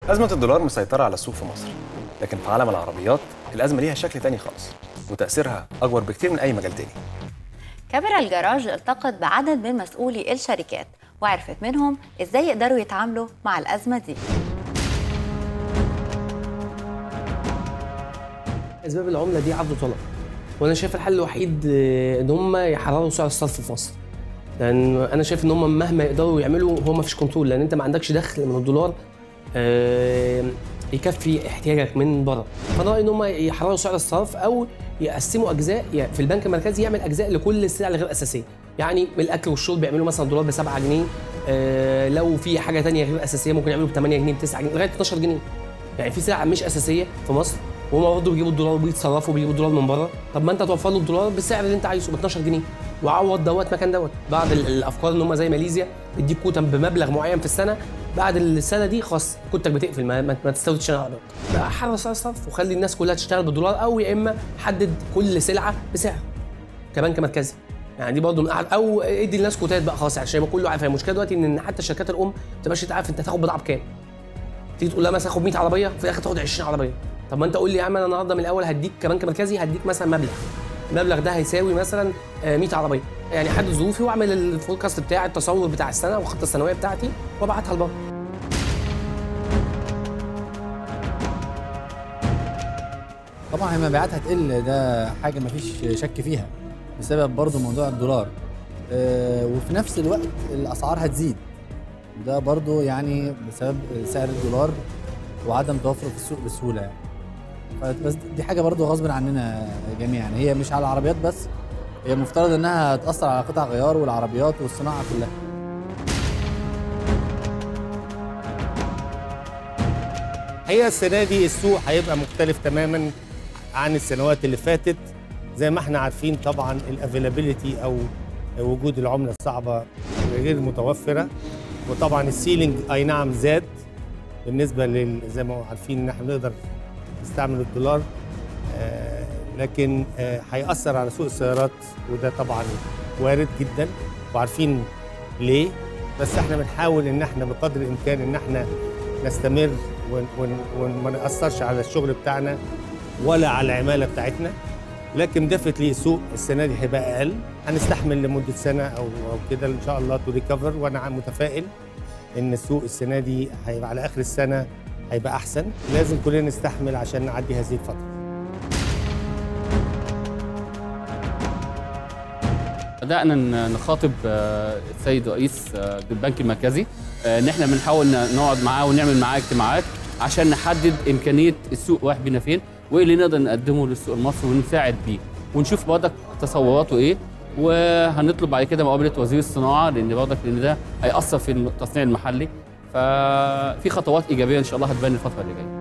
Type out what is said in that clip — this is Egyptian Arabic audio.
أزمة الدولار مسيطرة على السوق في مصر لكن في عالم العربيات الأزمة ليها شكل تاني خالص وتأثيرها أكبر بكتير من أي مجال تاني كاميرا الجراج التقت بعدد من مسؤولي الشركات وعرفت منهم ازاي يقدروا يتعاملوا مع الأزمة دي اسباب العمله دي عرض وطلب وانا شايف الحل الوحيد آه، ان هم يحرروا سعر الصرف في مصر لان انا شايف ان هم مهما يقدروا يعملوا هو ما فيش كنترول لان انت ما عندكش دخل من الدولار آه، يكفي احتياجك من بره فانا رايي ان هم يحرروا سعر الصرف او يقسموا اجزاء يعني في البنك المركزي يعمل اجزاء لكل السلع الغير اساسيه يعني من الاكل والشرب يعملوا مثلا دولار ب 7 جنيه آه، لو في حاجه تانية غير اساسيه ممكن يعملوا ب 8 جنيه ب 9 جنيه لغايه 12 جنيه يعني في سلع مش اساسيه في مصر وهم برضه بيجيبوا الدولار وبيتصرفوا بيجيبوا الدولار من بره طب ما انت توفر له الدولار بالسعر اللي انت عايزه ب 12 جنيه وعوض دوت مكان دوت بعض ال- الافكار ان هم زي ماليزيا بيديك كوتا بمبلغ معين في السنه بعد السنه دي خلاص كوتك بتقفل ما, ما, ما تستوردش تشتغل عربيات لا حرر سعر الصرف وخلي الناس كلها تشتغل بالدولار او يا اما حدد كل سلعه بسعر كبنك مركزي يعني دي برضه من أحد او ادي الناس كوتات بقى خلاص عشان يبقى كله عارف هي المشكله دلوقتي ان حتى الشركات الام ما تبقاش عارف انت هتاخد بضاعه بكام تيجي تقول لها مثلا خد 100 عربيه في الاخر تاخد 20 عربيه طب ما انت قول لي يا عم انا النهارده من الاول هديك كبنك مركزي هديك مثلا مبلغ المبلغ ده هيساوي مثلا آه، 100 عربيه يعني حدد ظروفي واعمل الفوركاست بتاعي التصور بتاع السنه والخطه السنويه بتاعتي وابعتها لبره طبعا المبيعات هتقل ده حاجه مفيش شك فيها بسبب برضو موضوع الدولار آه، وفي نفس الوقت الاسعار هتزيد ده برضو يعني بسبب سعر الدولار وعدم توفره في السوق بسهوله يعني بس دي حاجه برضو غصب عننا جميعا هي مش على العربيات بس هي مفترض انها تاثر على قطع غيار والعربيات والصناعه كلها هي السنه دي السوق هيبقى مختلف تماما عن السنوات اللي فاتت زي ما احنا عارفين طبعا الافيلابيلتي او وجود العمله الصعبه غير متوفره وطبعا السيلينج اي نعم زاد بالنسبه لل زي ما عارفين ان احنا نقدر نستعمل الدولار آه، لكن آه، هيأثر على سوق السيارات وده طبعا وارد جدا وعارفين ليه بس احنا بنحاول ان احنا بقدر الامكان ان احنا نستمر ون- ون- وما نأثرش على الشغل بتاعنا ولا على العماله بتاعتنا لكن ديفنتلي السوق السنه دي هيبقى اقل هنستحمل لمده سنه او او كده ان شاء الله تو ريكفر وانا متفائل ان السوق السنه دي هيبقى على اخر السنه هيبقى احسن لازم كلنا نستحمل عشان نعدي هذه الفتره بدأنا ن- نخاطب آه، السيد رئيس آه، البنك المركزي آه، ان احنا بنحاول ن- نقعد معاه ونعمل معاه اجتماعات عشان نحدد امكانيه السوق رايح بينا فين وايه اللي نقدر نقدمه للسوق المصري ونساعد بيه ونشوف برضك تصوراته ايه وهنطلب بعد كده مقابله وزير الصناعه لان برضك لان ده هيأثر في التصنيع المحلي ففي خطوات ايجابيه ان شاء الله هتبان الفتره اللي جايه